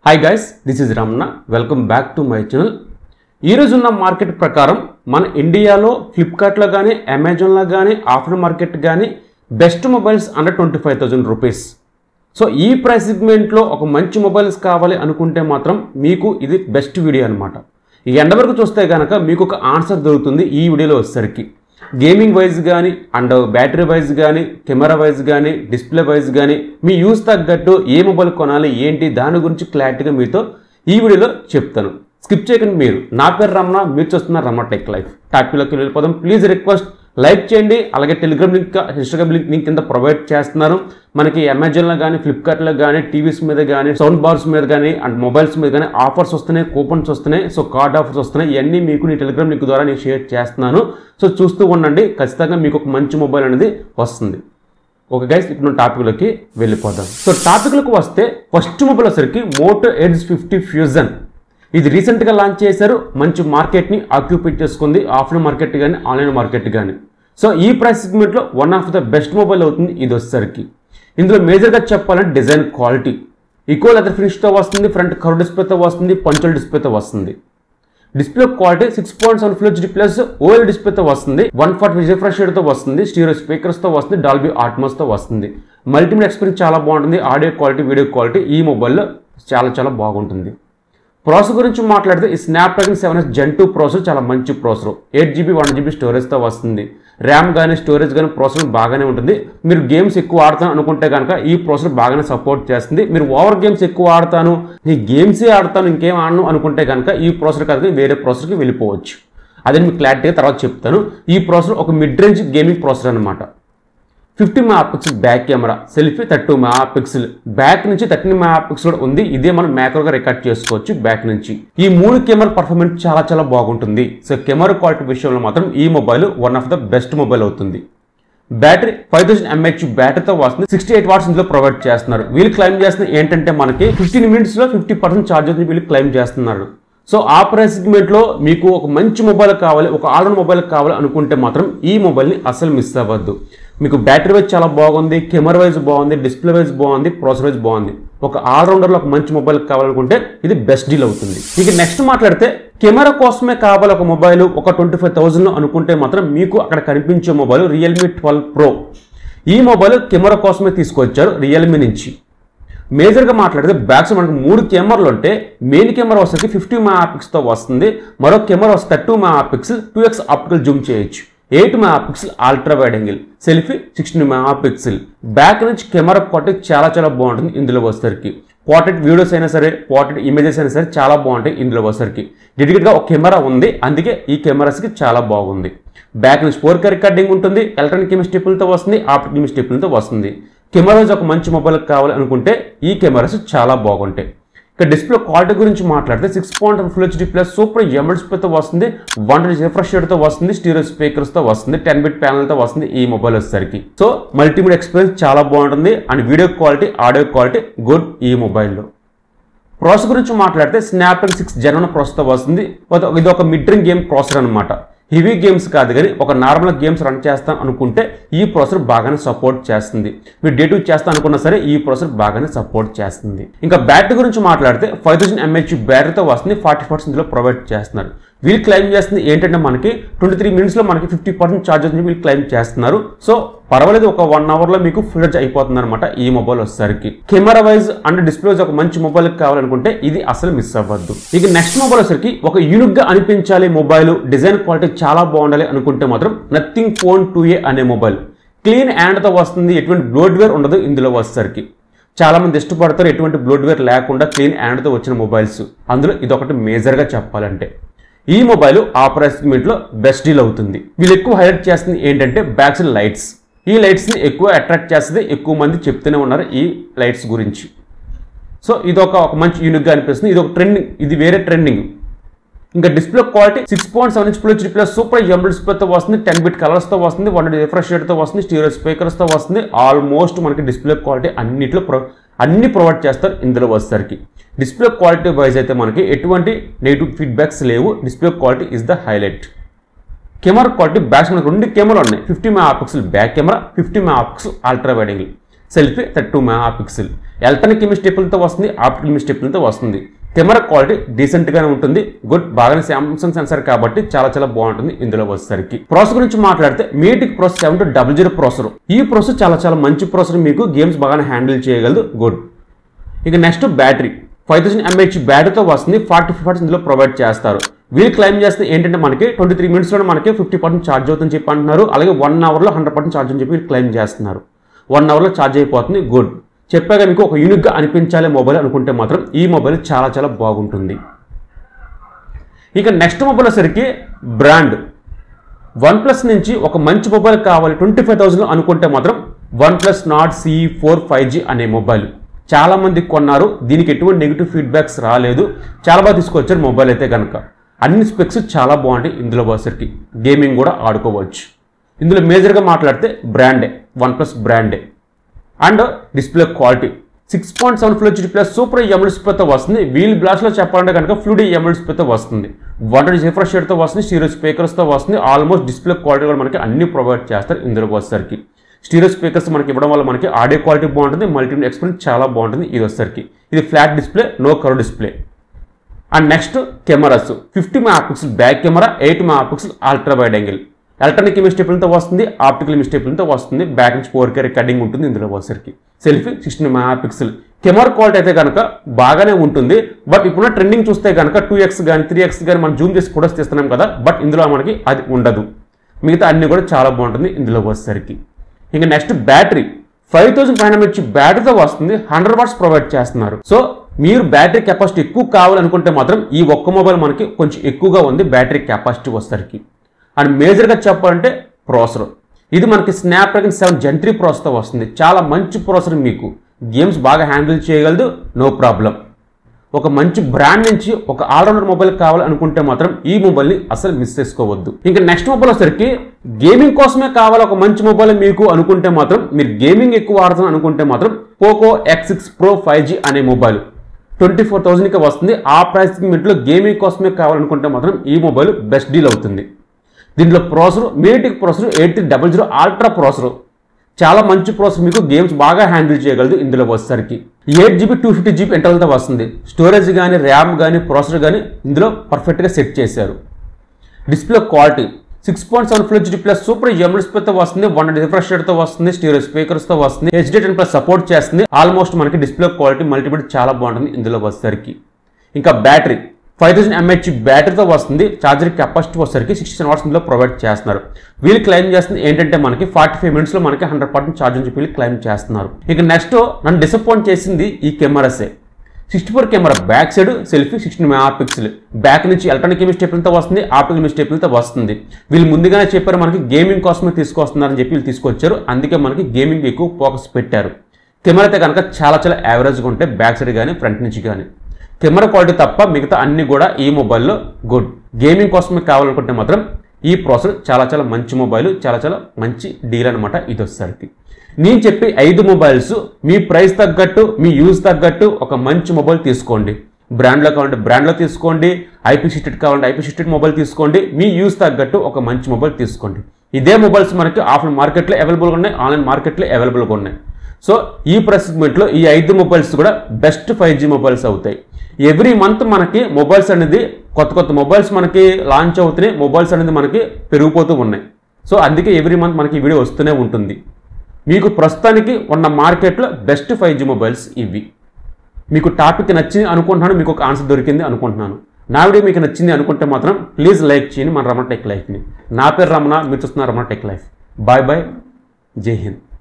hi guys this is Ramana welcome back to my channel ఈరోజు ఉన్న market ప్రకారం మన ఇండియాలో ఫ్లిప్కార్ట్లో కానీ అమెజాన్లో కానీ ఆఫ్టర్ మార్కెట్ కానీ best mobiles under twenty five thousand rupees so ఈ ప్రైస్ సెగ్మెంట్లో ఒక మంచి మొబైల్స్ కావాలి అనుకుంటే మాత్రం మీకు ఇది బెస్ట్ వీడియో అనమాట ఈ ఎండ వరకు చూస్తే కనుక మీకు ఒక ఆన్సర్ దొరుకుతుంది ఈ వీడియోలో వచ్చేసరికి గేమింగ్ వైజ్ కానీ అండ్ బ్యాటరీ వైజ్ కానీ కెమెరా వైజ్ కానీ డిస్ప్లే వైజ్ కానీ మీ యూస్ తగ్గట్టు ఏ మొబైల్ కొనాలి ఏంటి దాని గురించి క్లారిటీగా మీతో ఈ వీడియోలో చెప్తాను స్కిప్ చేయకండి మీరు నా పేరు రమణ మీరు చూస్తున్నారు రమణ టెక్ లైఫ్ టాపిక్లోకి వెళ్ళిపోదాం ప్లీజ్ రిక్వెస్ట్ లైక్ చేయండి అలాగే Telegram link Instagram link link కింద ప్రొవైడ్ చేస్తున్నారు మనకి అమెజాన్లో కానీ ఫ్లిప్కార్ట్లో కానీ టీవీస్ మీద కానీ సౌండ్ బార్స్ మీద కానీ అండ్ మొబైల్స్ మీద కానీ ఆఫర్స్ వస్తున్నాయి కూపన్స్ వస్తున్నాయి సో కార్డ్ ఆఫర్స్ వస్తున్నాయి ఇవన్నీ మీకు నీ టెలిగ్రామ్ లింక్ ద్వారా నేను షేర్ చేస్తున్నాను సో చూస్తూ ఉండండి ఖచ్చితంగా మీకు ఒక మంచి మొబైల్ అనేది వస్తుంది ఓకే గైస్ ఇప్పుడు మనం టాపిక్లోకి వెళ్ళిపోదాం సో టాపిక్లకు వస్తే ఫస్ట్ మొబైల్ వచ్చరికి మోటో ఎడ్జ్ ఫిఫ్టీ ఫ్యూజన్ ఇది రీసెంట్గా లాంచ్ చేశారు మంచి మార్కెట్ని ఆక్యుపై చేసుకుంది ఆఫ్లైన్ మార్కెట్ కానీ ఆన్లైన్ మార్కెట్ కానీ సో ఈ ప్రైస్ సెగ్మెంట్లో one of the best mobile అవుతుంది ఇది వచ్చేసరికి ఇందులో మేజర్గా చెప్పాలంటే డిజైన్ క్వాలిటీ ఈక్వల్ అదర్ ఫినిష్తో వస్తుంది ఫ్రంట్ కవర్ డిస్ప్లేతో వస్తుంది పంచువల్ డిస్ప్లేతో వస్తుంది display quality six point seven full HD plus OL డిస్ప్లేతో వస్తుంది వన్ ఫార్టీ రిఫ్రెష్ తో వస్తుంది స్టీరియో స్పీకర్స్తో వస్తుంది డాల్బీ ఆట్మోస్తో వస్తుంది మల్టీమీడియా ఎక్స్పీరియన్స్ చాలా బాగుంటుంది ఆడియో క్వాలిటీ వీడియో క్వాలిటీ ఈ మొబైల్లో చాలా చాలా బాగుంటుంది ప్రాసెసర్ గురించి మాట్లాడితే ఈ Snapdragon seven S Gen two processor చాలా మంచి processor eight GB one GB స్టోరేజ్తో వస్తుంది ర్యామ్ కానీ స్టోరేజ్ కానీ ప్రాసెసర్ బాగానే ఉంటుంది మీరు గేమ్స్ ఎక్కువ ఆడతాను అనుకుంటే కనుక ఈ ప్రాసెసర్ బాగానే సపోర్ట్ చేస్తుంది మీరు ఓవర్ గేమ్స్ ఎక్కువ ఆడతాను ఈ గేమ్సే ఆడతాను ఇంకేం ఆడను అనుకుంటే కనుక ఈ ప్రాసెసర్ కాదు వేరే ప్రాసెసర్కి వెళ్ళిపోవచ్చు అదే మీకు క్లారిటీగా తర్వాత చెప్తాను ఈ ప్రాసెసర్ ఒక మిడ్ రేంజ్ గేమింగ్ ప్రాసెసర్ అనమాట fifty megapixel back camera selfie thirty megapixel back నుంచి థర్టీ మెగా పిక్సెల్ కూడా ఉంది ఇదే మనం మ్యాక్రోగా రికార్డ్ చేసుకోవచ్చు బ్యాక్ నుంచి ఈ మూడు కెమెరా పర్ఫార్మెన్స్ చాలా చాలా బాగుంటుంది సో కెమెరా క్వాలిటీ విషయంలో మాత్రం ఈ mobile one of the best mobile అవుతుంది బ్యాటరీ ఫైవ్ థౌసండ్ ఎంహెచ్ బ్యాటరీతో వస్తుంది సిక్స్టీ ఎయిట్ వాట్స్ ఇందులో ప్రొవైడ్ చేస్తున్నారు వీళ్ళు క్లైమ్ చేస్తున్న ఏంటంటే మనకి ఫిఫ్టీన్ మినిట్స్లో ఫిఫ్టీ పర్సెంట్ ఛార్జ్ వీళ్ళు క్లైమ్ చేస్తున్నారు సో ఆ ప్రైస్ సెగ్మెంట్లో మీకు ఒక మంచి మొబైల్ కావాలి ఒక ఆల్రౌండ్ మొబైల్ కావాలి అనుకుంటే మాత్రం ఈ మొబైల్ని అసలు మిస్ అవ్వద్దు మీకు బ్యాటరీ వైజ్ చాలా బాగుంది కెమెరా వైజ్ బాగుంది డిస్ప్లే వైజ్ బాగుంది ప్రాసెసర్ వైజ్ బాగుంది ఒక ఆల్రౌండర్లో ఒక మంచి మొబైల్ కావాలనుకుంటే ఇది బెస్ట్ డీల్ అవుతుంది ఇక నెక్స్ట్ మాట్లాడితే కెమెరా కోసమే కావాలి ఒక మొబైల్ ఒక ట్వంటీ ఫైవ్ థౌజండ్లో అనుకుంటే మాత్రం మీకు అక్కడ కనిపించే మొబైల్ రియల్మీ ట్వెల్వ్ ప్రో ఈ మొబైల్ కెమెరా కోసమే తీసుకొచ్చారు రియల్మీ నుంచి మేజర్గా మాట్లాడితే బ్యాక్స్ మనకు మూడు కెమెరాలు ఉంటే మెయిన్ కెమెరా వచ్చేసరికి ఫిఫ్టీ మెగా పిక్స్తో వస్తుంది మరో కెమెరా వస్తే thirty megapixel two X optical zoom చేయొచ్చు eight megapixel ultra wide angle selfie sixteen megapixel back నుంచి కెమెరా క్వాలిటీ చాలా చాలా బాగుంటుంది ఇందులో వచ్చేసరికి పోర్ట్రేట్ వీడియోస్ అయినా సరే పోర్ట్రేట్ ఇమేజెస్ అయినా సరే చాలా బాగుంటాయి ఇందులో వచ్చేసరికి డెడికేట్గా ఒక కెమెరా ఉంది అందుకే ఈ కెమెరాస్కి చాలా బాగుంది బ్యాక్ నుంచి ఫోర్ కే రికార్డింగ్ ఉంటుంది ఎలక్ట్రానిక్ కెమెరా స్టిప్పులతో వస్తుంది ఆప్టిక్ కెమెరా స్టిప్పులతో వస్తుంది కెమెరాస్ ఒక మంచి మొబైల్ కావాలి అనుకుంటే ఈ కెమెరాస్ చాలా బాగుంటాయి ఇక డిస్ప్లే క్వాలిటీ గురించి మాట్లాడితే six point full HD plus super ML డిస్ప్లేతో వస్తుంది వన్ రిఫ్రెష్ తో వస్తుంది స్టీరియో స్పీకర్స్తో వస్తుంది టెన్ బిట్ ప్యానల్తో వస్తుంది ఈ మొబైల్ వచ్చేసరికి సో మల్టీమీడియా ఎక్స్పీరియన్స్ చాలా బాగుంటుంది and video quality audio quality good ఈ మొబైల్లో ప్రాసెసర్ గురించి మాట్లాడితే స్నాప్డ్రాగన్ సిక్స్ జనవన్ ప్రాసెసర్తో వస్తుంది ఇది ఒక మిడ్ రేంజ్ గేమ్ ప్రాసెసర్ అనమాట హెవీ గేమ్స్ కాదు కానీ ఒక నార్మల్ గేమ్స్ రన్ చేస్తాం అనుకుంటే ఈ ప్రాసెసర్ బాగానే సపోర్ట్ చేస్తుంది మీరు డే టూ చేస్తా అనుకున్నా సరే ఈ ప్రాసెసర్ బాగానే సపోర్ట్ చేస్తుంది ఇంకా బ్యాటరీ గురించి మాట్లాడితే ఫైవ్ థౌసండ్ ఎంహెచ్ బ్యాటరీతో వస్తుంది ఫార్టీ పర్సెంట్ ఇందులో ప్రొవైడ్ చేస్తున్నారు వీళ్ళు క్లైమ్ చేస్తుంది ఏంటంటే మనకి ట్వంటీ త్రీ మినిట్స్లో మనకి ఫిఫ్టీ పర్సెంట్ ఛార్జెస్ వీళ్ళు క్లైమ్ చేస్తున్నారు సో పర్వాలేదు ఒక వన్ అవర్లో మీకు ఫుల్ ఛార్జ్ అయిపోతుంది అనమాట ఈ మొబైల్ వచ్చేసరికి camera wise and display wise ఒక మంచి మొబైల్ కావాలనుకుంటే ఇది అసలు మిస్ అవ్వద్దు ఇక నెక్స్ట్ మొబైల్ వచ్చేసరికి ఒక యూనిక్ గా అనిపించాలి మొబైల్ డిజైన్ క్వాలిటీ చాలా బాగుండాలి అనుకుంటే మాత్రం నథింగ్ ఫోన్ టూ ఏ అనే మొబైల్ క్లీన్ హ్యాండ్తో వస్తుంది ఎటువంటి బ్లోడ్వేర్ ఉండదు ఇందులో వచ్చేసరికి చాలా మంది ఇష్టపడతారు ఎటువంటి బ్లోడ్వేర్ లేకుండా క్లీన్ హ్యాండ్తో వచ్చిన మొబైల్స్ అందులో ఇదొకటి మేజర్గా చెప్పాలంటే ఈ మొబైల్ ఆ ప్రైస్ సెగ్మెంట్లో బెస్ట్ డీల్ అవుతుంది వీళ్ళు ఎక్కువ హైలైట్ చేస్తుంది ఏంటంటే బ్యాక్స్ లైట్స్ ఈ లైట్స్ని ఎక్కువ అట్రాక్ట్ చేస్తుంది ఎక్కువ మంది చెప్తూనే ఉన్నారు ఈ లైట్స్ గురించి సో ఇది ఒక ఒక మంచి యూనిక్గా అనిపిస్తుంది ఇది ఒక ట్రెండింగ్ ఇది వేరే ట్రెండింగ్ ఇంకా display quality six point seven inch full HD plus super ఎంబుల్ డిస్ప్లేతో వస్తుంది టెన్ బిట్ కలర్స్తో వస్తుంది వన్ రిఫ్రెష్ తో వస్తుంది స్టీరియో స్పీకర్స్తో వస్తుంది ఆల్మోస్ట్ మనకి డిస్ప్లే క్వాలిటీ అన్నిట్లో ప్రొ అన్ని ప్రొవైడ్ చేస్తారు ఇందులో వచ్చేసరికి డిస్ప్లే క్వాలిటీ వైజ్ అయితే మనకి ఎటువంటి నెగిటివ్ ఫీడ్బ్యాక్స్ లేవు display quality is the highlight camera quality backs మనకు రెండు కెమెరా ఉన్నాయి fifty megapixel back camera fifty megapixel ultra wide angle selfie thirty two megapixel electronic కెమిస్ స్టెప్పులతో వస్తుంది ఆప్టికల్ కెమిస్ స్టెప్పులతో వస్తుంది కెమెరా క్వాలిటీ డీసెంట్గానే ఉంటుంది గుడ్ బాగానే శాంసంగ్ సెన్సార్ కాబట్టి చాలా చాలా బాగుంటుంది ఇందులో వచ్చేసరికి ప్రాసెస్ గురించి మాట్లాడితే MediaTek process seven two double zero processor ఈ ప్రాసెస్ చాలా చాలా మంచి ప్రాసెసర్ మీకు గేమ్స్ బాగానే హ్యాండిల్ చేయగలదు గుడ్ ఇక next battery five thousand mAh బ్యాటరీతో వస్తుంది ఫార్టీ ఫైవ్ పర్సెంట్ ఇందులో ప్రొవైడ్ చేస్తారు వీళ్ళు క్లైమ్ చేస్తే ఏంటంటే మనకి ట్వంటీ త్రీ మినిట్స్లో మనకి ఫిఫ్టీ పర్సెంట్ ఛార్జ్ అవుతుందని చెప్పి అంటున్నారు అలాగే వన్ అవర్లో హండ్రెడ్ పర్సెంట్ ఛార్జ్ అని చెప్పి వీళ్ళు క్లైమ్ చేస్తున్నారు వన్ అవర్లో ఛార్జ్ అయిపోతుంది గుడ్ చెప్పాక మీకు ఒక యూనిక్గా అనిపించాలి మొబైల్ అనుకుంటే మాత్రం ఈ మొబైల్ చాలా చాలా బాగుంటుంది ఇక నెక్స్ట్ మొబైల్ వచ్చేసరికి బ్రాండ్ వన్ ప్లస్ నుంచి ఒక మంచి మొబైల్ కావాలి ట్వంటీ ఫైవ్ థౌసండ్ అనుకుంటే మాత్రం OnePlus Nord C four five G అనే మొబైల్ చాలా మంది కొన్నారు దీనికి ఎటువంటి నెగిటివ్ ఫీడ్బ్యాక్స్ రాలేదు చాలా బాగా తీసుకొచ్చారు మొబైల్ అయితే కనుక అన్ని స్పెక్స్ చాలా బాగుంటాయి ఇందులో వచ్చరికి గేమింగ్ కూడా ఆడుకోవచ్చు ఇందులో మేజర్గా మాట్లాడితే బ్రాండే వన్ ప్లస్ బ్రాండే and display quality six point seven full HD plus super ML డిస్ప్లేతో వస్తుంది వీల్ బ్లాస్ట్లో చెప్పాలంటే కనుక ఫ్లూడీ ఎమ్ఎల్ డిస్ప్లేతో వస్తుంది వన్ రిఫ్రెష్ షేడ్తో వస్తుంది స్టీరియో స్పీకర్స్తో వస్తుంది ఆల్మోస్ట్ డిస్ప్లే క్వాలిటీ కూడా మనకి అన్ని ప్రొవైడ్ చేస్తారు ఇందులో వచ్చేసరికి స్టీరియో స్పీకర్స్ మనకి ఇవ్వడం వల్ల మనకి ఆడియో క్వాలిటీ బాగుంటుంది మల్టీమీడియా ఎక్స్పీరియన్స్ చాలా బాగుంటుంది ఇది వచ్చేసరికి ఇది flat display no curve display and next cameras fifty megapixel back camera eight megapixel ultra wide angle electronic image స్టెప్లతో వస్తుంది ఆప్టికల్ ఇమేజ్ స్టెప్లతో వస్తుంది బ్యాక్ నుంచి ఫోర్ కే రికార్డింగ్ ఉంటుంది ఇందులో వచ్చేసరికి selfie sixteen megapixel camera quality అయితే కనుక బాగానే ఉంటుంది బట్ ఇప్పుడున్న ట్రెండింగ్ చూస్తే కనుక టూ ఎక్స్ కానీ త్రీ ఎక్స్ కానీ మనం జూమ్ చేసి కూడా తీస్తున్నాం కదా బట్ ఇందులో మనకి అది ఉండదు మిగతా అన్ని కూడా చాలా బాగుంటుంది ఇందులో వచ్చేసరికి ఇంకా next battery five thousand five hundred బ్యాటరీతో వస్తుంది హండ్రెడ్ వాట్స్ ప్రొవైడ్ చేస్తున్నారు సో మీరు బ్యాటరీ కెపాసిటీ ఎక్కువ కావాలనుకుంటే మాత్రం ఈ ఒక్క మొబైల్ మనకి కొంచెం ఎక్కువగా ఉంది బ్యాటరీ కెపాసిటీ వచ్చేసరికి అండ్ మేజర్గా చెప్పాలంటే ప్రాసెసర్ ఇది మనకి స్నాప్డ్రాగన్ సెవెన్ జెన్ త్రీ ప్రాసెసర్తో వస్తుంది చాలా మంచి ప్రాసెసర్ మీకు గేమ్స్ బాగా హ్యాండిల్ చేయగలదు నో ప్రాబ్లం ఒక మంచి బ్రాండ్ నుంచి ఒక ఆల్రౌండర్ మొబైల్ కావాలనుకుంటే మాత్రం ఈ మొబైల్ని అసలు మిస్ చేసుకోవద్దు ఇంకా నెక్స్ట్ మొబైల్ వచ్చేసరికి గేమింగ్ కోసమే కావాలి ఒక మంచి మొబైల్ మీకు అనుకుంటే మాత్రం మీరు గేమింగ్ ఎక్కువ వాడుతాను అనుకుంటే మాత్రం Poco X six Pro five G అనే మొబైల్ ట్వంటీ ఫోర్ థౌసండ్కి వస్తుంది ఆ ప్రైస్ మీట్లో గేమింగ్ కోసమే కావాలనుకుంటే మాత్రం ఈ మొబైల్ బెస్ట్ డీల్ అవుతుంది దీంట్లో processor MediaTek processor eight double zero ultra processor చాలా మంచి ప్రాసెసర్ మీకు గేమ్స్ బాగా హ్యాండిల్ చేయగలదు ఇందులో వచ్చేసరికి eight GB two fifty GB ఇంటర్నల్తో వస్తుంది స్టోరేజ్ కానీ ర్యామ్ కానీ ప్రాసెసర్ కానీ ఇందులో పర్ఫెక్ట్గా సెట్ చేశారు display quality six point seven full HD plus super M డిస్ప్లేతో వస్తుంది వన్ రిఫ్రెష్ తో వస్తుంది స్టీరియో స్పీకర్స్ తో వస్తుంది హెచ్డి టెన్ ప్లస్ సపోర్ట్ చేస్తుంది ఆల్మోస్ట్ మనకి డిస్ప్లే క్వాలిటీ మల్టీమీడియా చాలా బాగుంటుంది ఇందులో వచ్చేసరికి ఇంకా బ్యాటరీ ఫైవ్ థౌసండ్ ఎంహెచ్ బ్యాటరీతో వస్తుంది ఛార్జర్ కెపాసిటీ వచ్చేసరికి సిక్స్టీ సెవెన్ వాట్స్ ఇందులో ప్రొవైడ్ చేస్తున్నారు వీళ్ళు క్లైమ్ చేస్తుంది ఏంటంటే మనకి ఫార్టీ ఫైవ్ మినిట్స్లో మనకి హండ్రెడ్ పర్సెంట్ ఛార్జ్ అని చెప్పి వీళ్ళు క్లైమ్ చేస్తున్నారు ఇక నెక్స్ట్ నన్ను డిసప్పాయింట్ చేసింది ఈ కెమెరాసే sixty four camera back side selfie sixteen megapixel back నుంచి ఎలక్ట్రానిక్ ఇమేజ్ స్టెప్లతో వస్తుంది ఆప్టికల్ ఇమేజ్ స్టెప్లతో వస్తుంది వీళ్ళు ముందుగానే చెప్పారు మనకి గేమింగ్ కోసమే తీసుకొస్తున్నారని చెప్పి వీళ్ళు తీసుకొచ్చారు అందుకే మనకి గేమింగ్ ఎక్కువ ఫోకస్ పెట్టారు కెమెరా అయితే కనుక చాలా చాలా యావరేజ్గా ఉంటాయి బ్యాక్ సైడ్ కానీ ఫ్రంట్ నుంచి కానీ కెమెరా క్వాలిటీ తప్ప మిగతా అన్ని కూడా ఈ మొబైల్లో గుడ్ గేమింగ్ కోసమే కావాలనుకుంటే మాత్రం ఈ ప్రాసెసర్ చాలా చాలా మంచి మొబైల్ చాలా చాలా మంచి డీల్ అనమాట ఇది వచ్చేసరికి నేను చెప్పి ఐదు మొబైల్స్ మీ ప్రైస్ తగ్గట్టు మీ యూజ్ తగ్గట్టు ఒక మంచి మొబైల్ తీసుకోండి బ్రాండ్లో కావాలంటే బ్రాండ్లో తీసుకోండి ఐపీ సిస్టెడ్ కావాలంటే ఐపీ సిస్టెడ్ మొబైల్ తీసుకోండి మీ యూజ్ తగ్గట్టు ఒక మంచి మొబైల్ తీసుకోండి ఇదే మొబైల్స్ మనకి ఆఫ్లైన్ మార్కెట్లో అవైలబుల్గా ఉన్నాయి ఆన్లైన్ మార్కెట్లో అవైలబుల్గా ఉన్నాయి సో ఈ ప్రెస్మెంట్లో ఈ ఐదు మొబైల్స్ కూడా బెస్ట్ ఫైవ్ జీ మొబైల్స్ అవుతాయి ఎవ్రీ మంత్ మనకి మొబైల్స్ అనేది కొత్త కొత్త మొబైల్స్ మనకి లాంచ్ అవుతున్నాయి మొబైల్స్ అనేది మనకి పెరిగిపోతూ ఉన్నాయి సో అందుకే ఎవ్రీ మంత్ మనకి ఈ వీడియో వస్తూనే ఉంటుంది మీకు ప్రస్తుతానికి ఉన్న మార్కెట్లో బెస్ట్ ఫైవ్ జీ మొబైల్స్ ఇవి మీకు టాపిక్ నచ్చింది అనుకుంటున్నాను మీకు ఒక ఆన్సర్ దొరికింది అనుకుంటున్నాను నా వీడియో మీకు నచ్చింది అనుకుంటే మాత్రం ప్లీజ్ లైక్ చేయండి మన రమణ టెక్ లైఫ్ని నా పేరు రమణ మీరు చూస్తున్న Ramana tech life boy boy Jai Hind